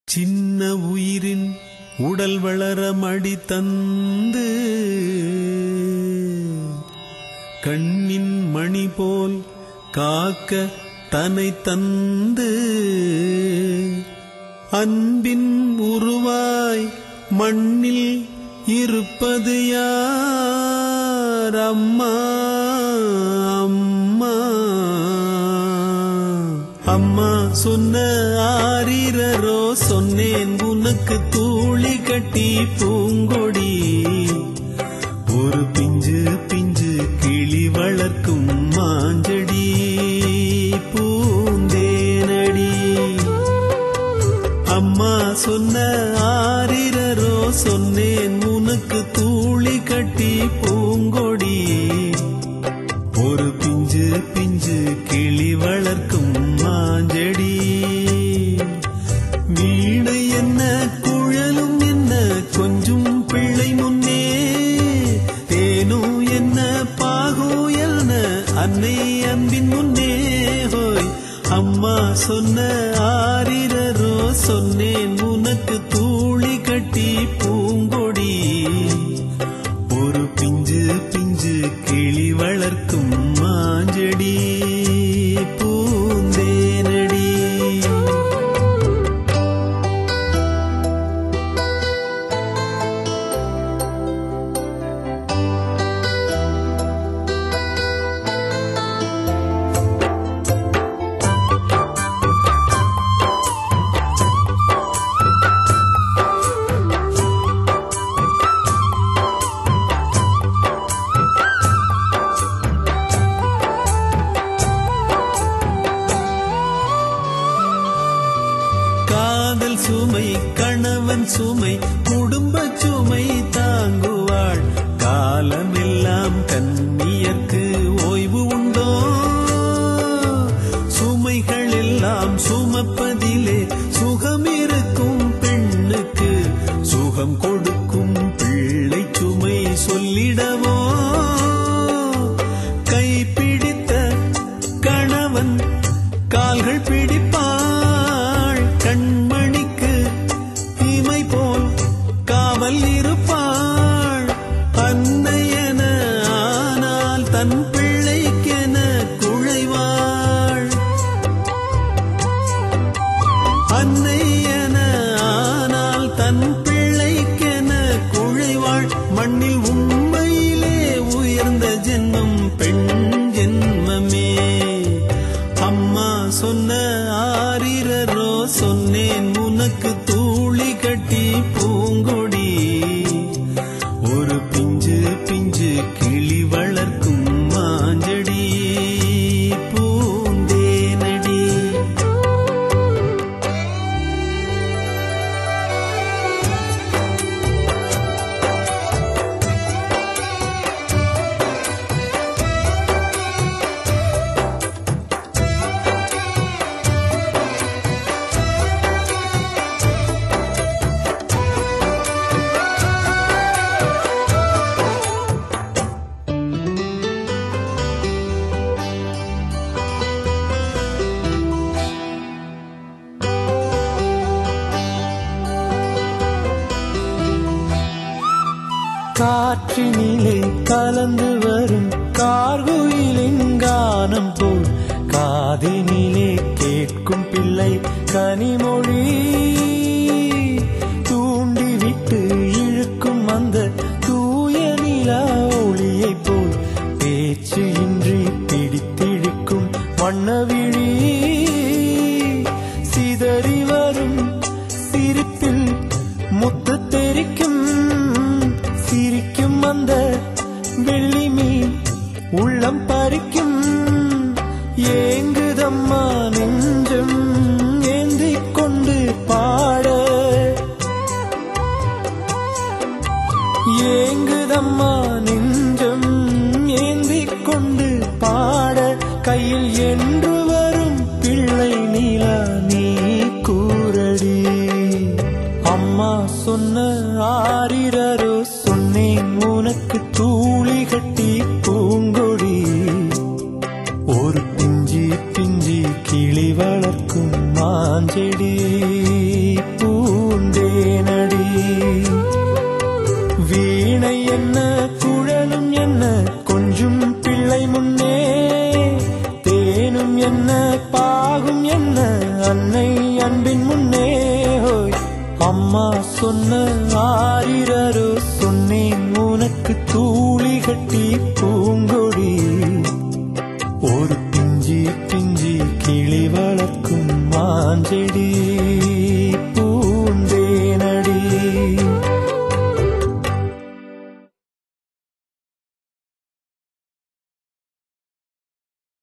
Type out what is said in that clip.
சின்ன உயிரின் உடல் வளர மடி தந்து கண்ணின் மணி போல் காக்க தனை தந்து அன்பின் உருவாய் மண்ணில் இருப்பது யார் அம்மா அம்மா அம்மா சொன்ன ஆரிரரோ சொன்னேன் உனக்கு தூளி கட்டி பூங்கொடி ஒரு பிஞ்சு பிஞ்சு கிளி வளர்க்கும் மாஞ்சடி பூந்தேனடி அம்மா சொன்ன ஆரிரரோ சொன்னேன் உனக்கு தூளி கட்டி பூங்கொடி ஒரு பிஞ்சு பிஞ்சு கிளி வளர்க்கும் மாஞ்சடி வீணை என்ன குழலும் என்ன கொஞ்சம் பிள்ளை முன்னே தேனும் என்ன பாகோ என்ன அன்னை அன்பின் முன்னே ஹோய் அம்மா சொன்ன ஆரிரரோ சொன்னேன் உனக்கு தூளி கட்டி பூங்கொடி ஒரு பிஞ்சு பிஞ்சு கிளி வளர்க்கும் மாஞ்சடி பூந்தேனடி காதல் சுமை கணவன் சுமை குடும்ப சுமை தாங்குவாள் காலமெல்லாம் கண்ணியர்க்கு ஓய்வு உண்டோ சுமைகள் எல்லாம் சுமப்பதிலே சுகம் இருக்கும் பெண்ணுக்கு சுகம் கொடுக்கும் பிள்ளை சுமை சொல்லிடவோ கைப்பிடித்த கணவன் கால்கள் பிடிப்பாள் கண்மணிக்கு இமை போல் காவல் இருப்பாள் அன்னையென ஆனால் தன் பிள்ளைக்கென குழைவாள் அன்னையென ஆனால் தன் பிள்ளைக்கென குழைவாள் மண்ணில் உண்மையிலே உயர்ந்த ஜென்மம் பெண் ஜென்மமே அம்மா சொன்ன ஆரிரரோ சொன்னேன் உனக்கு தூளி கட்டி பூங்கொடி ஒரு பிஞ்சு பிஞ்சு கிளி வளர்க்கும் மாஞ்சடி பூந்தேனடி காற்றினிலே கலந்து வரும் கார்குயிலின் கானம் போல் காதினிலே கேட்கும் பிள்ளை கனிமொழி தூண்டிவிட்டு இழுக்கும் அந்த தூய நிலா ஒளியைப் போல் பேச்சு இன்றி பிடித்திழுக்கும் வண்ணவிழி சிதறி வரும் சிரிப்பில் முத்து தெரிக்கும் சிரிக்கும் அந்த வெள்ளி மீன் உள்ளம் பறிக்கும் ஏங்குதம்மா நெஞ்சம் ஏந்திக் கொண்டு பாட ஏங்குதம்மா நெஞ்சம் ஏந்திக் கொண்டு பாட கையில் என்று வரும் பிள்ளை நீலா நீ கூரடி அம்மா சொன்ன ஆரிரரோ சொன்னேன் உனக்கு தூளி கட்டி பூங்கொடி ஒரு பிஞ்சி பிஞ்சி கிளி வளர்க்கும் மாஞ்செடி பூ அம்மா சொன்ன ஆரிரரோ சொன்னேன் உனக்கு தூ